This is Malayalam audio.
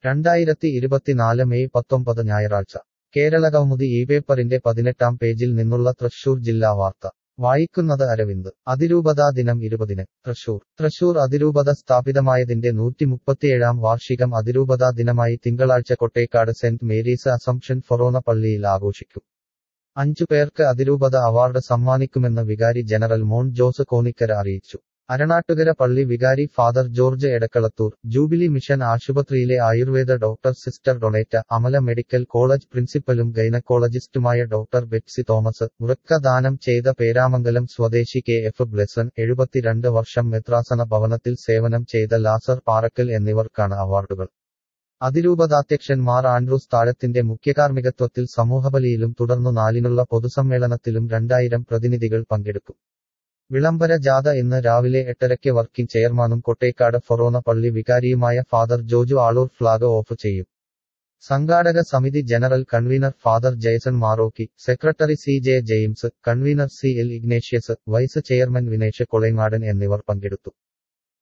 രണ്ടായിരത്തി ഇരുപത്തിനാല് മെയ് പത്തൊമ്പത് ഞായറാഴ്ച കേരളകൗമുദി ഈ പേപ്പറിന്റെ പതിനെട്ടാം പേജിൽ നിന്നുള്ള തൃശൂർ ജില്ലാ വാർത്ത വായിക്കുന്നത് അരവിന്ദ് അതിരൂപതാ ദിനം ഇരുപതിന് തൃശൂർ തൃശൂർ അതിരൂപത സ്ഥാപിതമായതിന്റെ നൂറ്റിമുപ്പത്തിയേഴാം വാർഷികം അതിരൂപതാ ദിനമായി തിങ്കളാഴ്ച Kottekad saint Mary's assumption forane പള്ളിയിൽ ആഘോഷിക്കും അഞ്ചു പേർക്ക് അതിരൂപത അവാർഡ് സമ്മാനിക്കുമെന്ന് വികാരി ജനറൽ മോൺ ജോസ് കോനിക്കര അറിയിച്ചു അരണാട്ടുകര പള്ളി വികാരി father George Edakkalathur jubilee mission ആശുപത്രിയിലെ Ayurveda doctor sister Doneta Amala medical college പ്രിൻസിപ്പലും ഗൈനക്കോളജിസ്റ്റുമായ ഡോക്ടർ ബെറ്റ്സി തോമസ് ഉറക്ക ദാനം ചെയ്ത പേരാമംഗലം സ്വദേശി കെ എഫ് ബ്ലെസൺ എഴുപത്തിരണ്ട് വർഷം മെത്രാസന ഭവനത്തിൽ സേവനം ചെയ്ത ലാസർ പാറക്കൽ എന്നിവർക്കാണ് അവാർഡുകൾ അതിരൂപതാധ്യക്ഷൻ മാർ ആൻഡ്രൂസ് താഴത്തിന്റെ മുഖ്യകാർമ്മികത്വത്തിൽ സമൂഹബലിയിലും തുടർന്നു നാലിനുള്ള പൊതുസമ്മേളനത്തിലും രണ്ടായിരം പ്രതിനിധികൾ പങ്കെടുക്കും വിളംബര ജാഥ ഇന്ന് രാവിലെ എട്ടരയ്ക്ക് വർക്കിംഗ് ചെയർമാനും കൊട്ടേക്കാട് ഫൊറോന പള്ളി വികാരിയുമായ father Joju Aloor flag off ചെയ്യും സംഘാടക സമിതി general convener father Jaison Marokki secretary C J James convener C L Ignatius vice chairman Vinesh Kolengadan എന്നിവർ പങ്കെടുത്തു